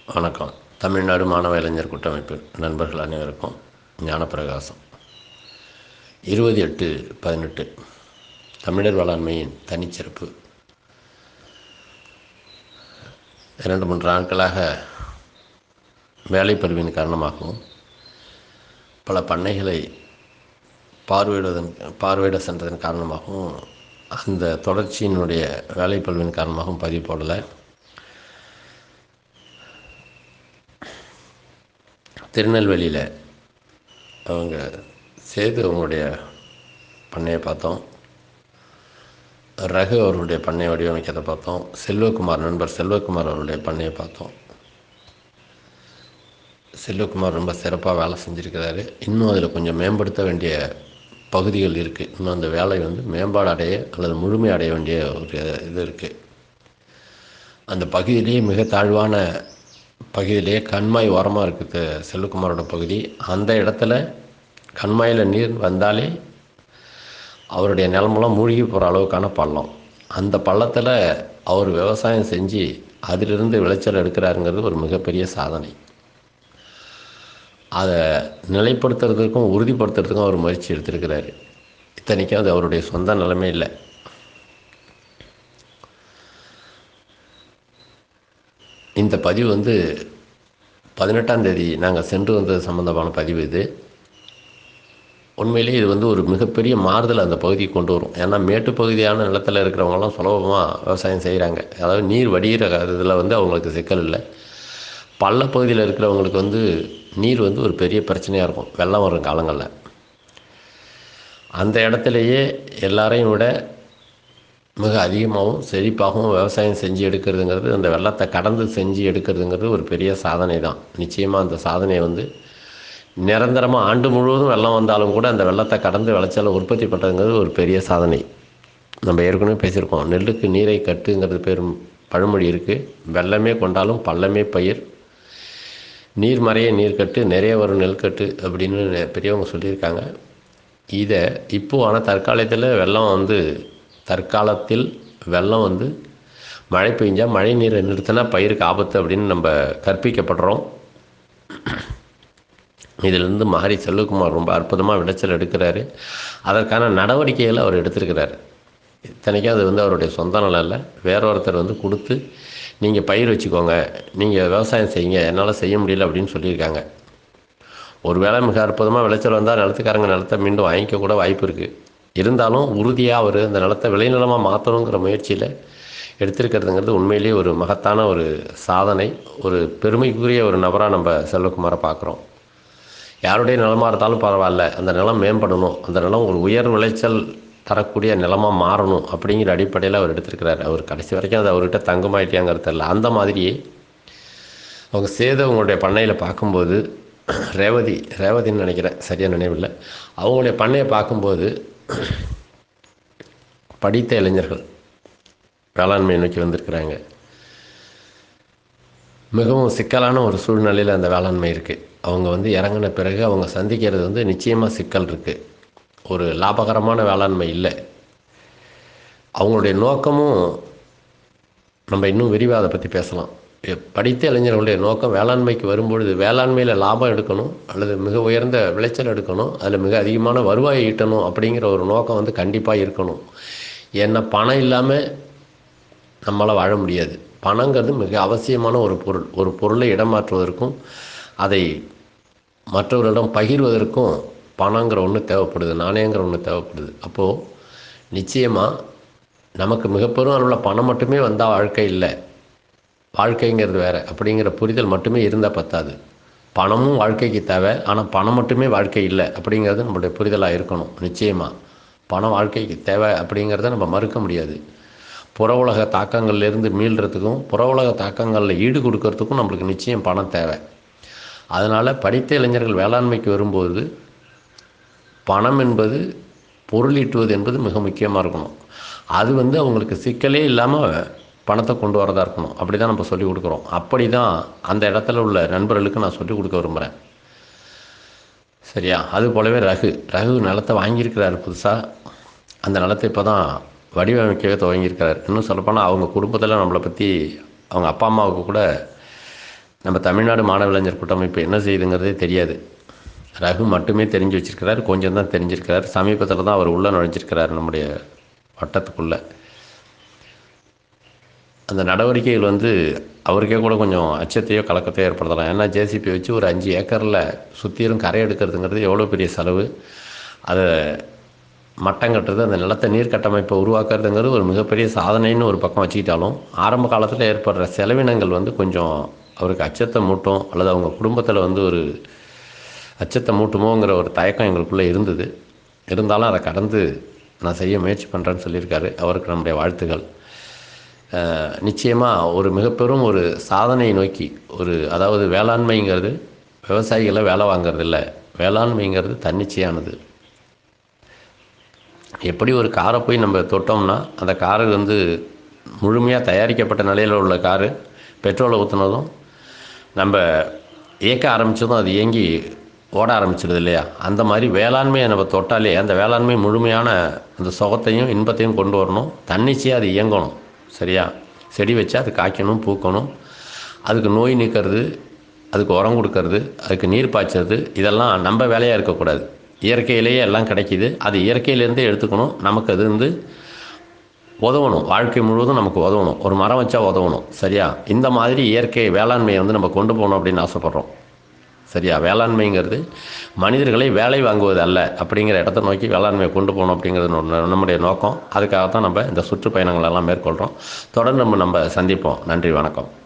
வணக்கம் தமிழ்நாடு மாணவ இளைஞர் கூட்டமைப்பு நண்பர்கள் அனைவருக்கும் ஞானப்பிரகாசம் இருபது எட்டு பதினெட்டு தமிழர் வேளாண்மையின் தனிச்சிறப்பு இரண்டு மூன்று நாட்களாக வேலைப்பருவின் காரணமாகவும் பல பண்ணைகளை பார்வையிடுவதன் பார்வையிட சென்றதன் காரணமாகவும் அந்த தொடர்ச்சியினுடைய வேலைப்பழுவின் காரணமாகவும் பதிவு போடலை திருநெல்வேலியில் அவங்க சேது அவங்களுடைய பண்ணையை பார்த்தோம் ரகு அவர்களுடைய பண்ணை வடிவமைக்கிறத பார்த்தோம் செல்வகுமார் நண்பர் செல்வகுமார் அவருடைய பண்ணையை பார்த்தோம் செல்வகுமார் ரொம்ப சிறப்பாக வேலை செஞ்சுருக்கிறாரு இன்னும் அதில் கொஞ்சம் மேம்படுத்த வேண்டிய பகுதிகள் இருக்குது இன்னும் அந்த வேலை வந்து மேம்பாடு அடைய அல்லது முழுமை அடைய வேண்டிய ஒரு இது இருக்குது அந்த பகுதியிலேயே மிக தாழ்வான பகுதியிலேயே கண்மாய் ஓரமாக இருக்குது செல்வகுமாரோட பகுதி அந்த இடத்துல கண்மாயில் நீர் வந்தாலே அவருடைய நிலமெல்லாம் மூழ்கி போகிற அளவுக்கான பள்ளம் அந்த பள்ளத்தில் அவர் விவசாயம் செஞ்சு அதிலிருந்து விளைச்சல் எடுக்கிறாருங்கிறது ஒரு மிகப்பெரிய சாதனை அதை நிலைப்படுத்துறதுக்கும் உறுதிப்படுத்துறதுக்கும் அவர் முயற்சி எடுத்திருக்கிறாரு இத்தனைக்கும் அது அவருடைய சொந்த நிலைமை இல்லை இந்த பதிவு வந்து பதினெட்டாம் தேதி நாங்கள் சென்று வந்தது சம்மந்தமான பதிவு இது உண்மையிலே இது வந்து ஒரு மிகப்பெரிய மாறுதல் அந்த பகுதிக்கு கொண்டு வரும் ஏன்னா மேட்டு பகுதியான நிலத்தில் இருக்கிறவங்கலாம் சுலபமாக விவசாயம் செய்கிறாங்க அதாவது நீர் வடிகிற இதில் வந்து அவங்களுக்கு சிக்கல் இல்லை பள்ளப்பகுதியில் இருக்கிறவங்களுக்கு வந்து நீர் வந்து ஒரு பெரிய பிரச்சனையாக இருக்கும் வெள்ளம் வரும் காலங்களில் அந்த இடத்துலையே எல்லாரையும் விட மிக அதிகமாகவும் செழிப்பாகவும் விவசாயம் செஞ்சு எடுக்கிறதுங்கிறது அந்த வெள்ளத்தை கடந்து செஞ்சு எடுக்கிறதுங்கிறது ஒரு பெரிய சாதனை தான் நிச்சயமாக அந்த சாதனையை வந்து நிரந்தரமாக ஆண்டு முழுவதும் வெள்ளம் வந்தாலும் கூட அந்த வெள்ளத்தை கடந்து விளைச்சலை உற்பத்தி பண்ணுறதுங்கிறது ஒரு பெரிய சாதனை நம்ம ஏற்கனவே பேசியிருக்கோம் நெல்லுக்கு நீரை கட்டுங்கிறது பேரும் பழமொழி இருக்குது வெள்ளமே கொண்டாலும் பள்ளமே பயிர் நீர் மறைய நீர் கட்டு நிறைய வரும் நெல் கட்டு அப்படின்னு பெரியவங்க சொல்லியிருக்காங்க இதை இப்போ ஆனால் தற்காலத்தில் வெள்ளம் வந்து தற்காலத்தில் வெள்ளம் வந்து மழை பெஞ்சால் மழை நீரை நிறுத்தினா பயிருக்கு ஆபத்து அப்படின்னு நம்ம கற்பிக்கப்படுறோம் இதிலிருந்து மாரி செல்வகுமார் ரொம்ப அற்புதமாக விளைச்சல் எடுக்கிறாரு அதற்கான நடவடிக்கைகளை அவர் எடுத்திருக்கிறார் இத்தனைக்கும் அது வந்து அவருடைய சொந்த நலம் இல்லை வேற ஒருத்தர் வந்து கொடுத்து நீங்கள் பயிர் வச்சுக்கோங்க நீங்கள் விவசாயம் செய்யுங்க என்னால் செய்ய முடியல அப்படின்னு சொல்லியிருக்காங்க ஒரு வேளை மிக அற்புதமாக விளைச்சல் வந்தால் நிலத்துக்காரங்க நிலத்தை மீண்டும் வாங்கிக்க கூட வாய்ப்பு இருக்குது இருந்தாலும் உறுதியாக அவர் அந்த நிலத்தை விளைநிலமாக மாற்றணுங்கிற முயற்சியில் எடுத்திருக்கிறதுங்கிறது உண்மையிலேயே ஒரு மகத்தான ஒரு சாதனை ஒரு பெருமைக்குரிய ஒரு நபராக நம்ம செல்வகுமாரை பார்க்குறோம் யாருடைய நிலமாக இருந்தாலும் பரவாயில்ல அந்த நிலம் மேம்படணும் அந்த நிலம் ஒரு உயர் விளைச்சல் தரக்கூடிய நிலமாக மாறணும் அப்படிங்கிற அடிப்படையில் அவர் எடுத்திருக்கிறார் அவர் கடைசி வரைக்கும் அது அவர்கிட்ட தங்கமாயிட்டியாங்கிறது தெரியல அந்த மாதிரியே அவங்க சேதவங்களுடைய பண்ணையில் பார்க்கும்போது ரேவதி ரேவதின்னு நினைக்கிறேன் சரியாக நினைவில்லை அவங்களுடைய பண்ணையை பார்க்கும்போது படித்த இளைஞர்கள் வேளாண்மையை நோக்கி வந்திருக்கிறாங்க மிகவும் சிக்கலான ஒரு சூழ்நிலையில் அந்த வேளாண்மை இருக்குது அவங்க வந்து இறங்கின பிறகு அவங்க சந்திக்கிறது வந்து நிச்சயமாக சிக்கல் இருக்குது ஒரு லாபகரமான வேளாண்மை இல்லை அவங்களுடைய நோக்கமும் நம்ம இன்னும் விரிவாக அதை பற்றி பேசலாம் படித்த இளைஞர்களுடைய நோக்கம் வேளாண்மைக்கு வரும்பொழுது வேளாண்மையில் லாபம் எடுக்கணும் அல்லது மிக உயர்ந்த விளைச்சல் எடுக்கணும் அதில் மிக அதிகமான வருவாயை ஈட்டணும் அப்படிங்கிற ஒரு நோக்கம் வந்து கண்டிப்பாக இருக்கணும் ஏன்னா பணம் இல்லாமல் நம்மளால் வாழ முடியாது பணங்கிறது மிக அவசியமான ஒரு பொருள் ஒரு பொருளை இடமாற்றுவதற்கும் அதை மற்றவர்களிடம் பகிர்வதற்கும் பணங்கிற ஒன்று தேவைப்படுது நாணயங்கிற ஒன்று தேவைப்படுது அப்போது நிச்சயமாக நமக்கு மிக பெரும் அளவில் பணம் மட்டுமே வந்தால் வாழ்க்கை இல்லை வாழ்க்கைங்கிறது வேறு அப்படிங்கிற புரிதல் மட்டுமே இருந்தால் பத்தாது பணமும் வாழ்க்கைக்கு தேவை ஆனால் பணம் மட்டுமே வாழ்க்கை இல்லை அப்படிங்கிறது நம்மளுடைய புரிதலாக இருக்கணும் நிச்சயமாக பணம் வாழ்க்கைக்கு தேவை அப்படிங்கிறத நம்ம மறுக்க முடியாது புற உலக தாக்கங்கள்லேருந்து மீள்றதுக்கும் புற உலக தாக்கங்களில் ஈடு கொடுக்கறதுக்கும் நம்மளுக்கு நிச்சயம் பணம் தேவை அதனால் படித்த இளைஞர்கள் வேளாண்மைக்கு வரும்போது பணம் என்பது பொருளீட்டுவது என்பது மிக முக்கியமாக இருக்கணும் அது வந்து அவங்களுக்கு சிக்கலே இல்லாமல் பணத்தை கொண்டு வரதா இருக்கணும் அப்படி தான் நம்ம சொல்லிக் கொடுக்குறோம் அப்படி தான் அந்த இடத்துல உள்ள நண்பர்களுக்கு நான் சொல்லிக் கொடுக்க விரும்புகிறேன் சரியா அது போலவே ரகு ரகு நிலத்தை வாங்கியிருக்கிறாரு புதுசாக அந்த நிலத்தை இப்போ தான் வடிவமைக்கவே துவங்கியிருக்கிறார் இன்னும் சொல்லப்போனால் அவங்க குடும்பத்தில் நம்மளை பற்றி அவங்க அப்பா அம்மாவுக்கு கூட நம்ம தமிழ்நாடு மாணவ இளைஞர் கூட்டமைப்பு என்ன செய்யுதுங்கிறதே தெரியாது ரகு மட்டுமே தெரிஞ்சு வச்சிருக்கிறார் கொஞ்சம் தான் தெரிஞ்சிருக்கிறார் சமீபத்தில் தான் அவர் உள்ளே நுழைஞ்சிருக்கிறார் நம்முடைய வட்டத்துக்குள்ளே அந்த நடவடிக்கைகள் வந்து அவருக்கே கூட கொஞ்சம் அச்சத்தையோ கலக்கத்தையோ ஏற்படுத்தலாம் ஏன்னா ஜேசிபி வச்சு ஒரு அஞ்சு ஏக்கரில் சுற்றிலும் கரை எடுக்கிறதுங்கிறது எவ்வளோ பெரிய செலவு அதை மட்டம் கட்டுறது அந்த நிலத்தை நீர் கட்டமைப்பை உருவாக்குறதுங்கிறது ஒரு மிகப்பெரிய சாதனைன்னு ஒரு பக்கம் வச்சுக்கிட்டாலும் ஆரம்ப காலத்தில் ஏற்படுற செலவினங்கள் வந்து கொஞ்சம் அவருக்கு அச்சத்தை மூட்டும் அல்லது அவங்க குடும்பத்தில் வந்து ஒரு அச்சத்தை மூட்டுமோங்கிற ஒரு தயக்கம் எங்களுக்குள்ளே இருந்தது இருந்தாலும் அதை கடந்து நான் செய்ய முயற்சி பண்ணுறேன்னு சொல்லியிருக்காரு அவருக்கு நம்முடைய வாழ்த்துகள் நிச்சயமாக ஒரு மிகப்பெரும் ஒரு சாதனையை நோக்கி ஒரு அதாவது வேளாண்மைங்கிறது விவசாயிகளை வேலை வாங்கிறது இல்லை வேளாண்மைங்கிறது தன்னிச்சையானது எப்படி ஒரு காரை போய் நம்ம தொட்டோம்னா அந்த காரு வந்து முழுமையாக தயாரிக்கப்பட்ட நிலையில் உள்ள காரு பெட்ரோலை ஊற்றுனதும் நம்ம இயக்க ஆரம்பித்ததும் அது இயங்கி ஓட ஆரம்பிச்சிடுது இல்லையா அந்த மாதிரி வேளாண்மையை நம்ம தொட்டாலே அந்த வேளாண்மை முழுமையான அந்த சுகத்தையும் இன்பத்தையும் கொண்டு வரணும் தன்னிச்சையாக அது இயங்கணும் சரியா செடி வச்சா அது காய்க்கணும் பூக்கணும் அதுக்கு நோய் நீக்கிறது அதுக்கு உரம் கொடுக்கறது அதுக்கு நீர் பாய்ச்சறது இதெல்லாம் நம்ம வேலையாக இருக்கக்கூடாது இயற்கையிலேயே எல்லாம் கிடைக்கிது அது இயற்கையிலேருந்தே எடுத்துக்கணும் நமக்கு அது வந்து உதவணும் வாழ்க்கை முழுவதும் நமக்கு உதவணும் ஒரு மரம் வச்சா உதவணும் சரியா இந்த மாதிரி இயற்கை வேளாண்மையை வந்து நம்ம கொண்டு போகணும் அப்படின்னு ஆசைப்பட்றோம் சரியா வேளாண்மைங்கிறது மனிதர்களை வேலை வாங்குவது அல்ல அப்படிங்கிற இடத்த நோக்கி வேளாண்மையை கொண்டு போகணும் அப்படிங்கிறது நம்முடைய நோக்கம் அதுக்காக தான் நம்ம இந்த சுற்றுப்பயணங்களெல்லாம் மேற்கொள்கிறோம் தொடர்ந்து நம்ம நம்ம சந்திப்போம் நன்றி வணக்கம்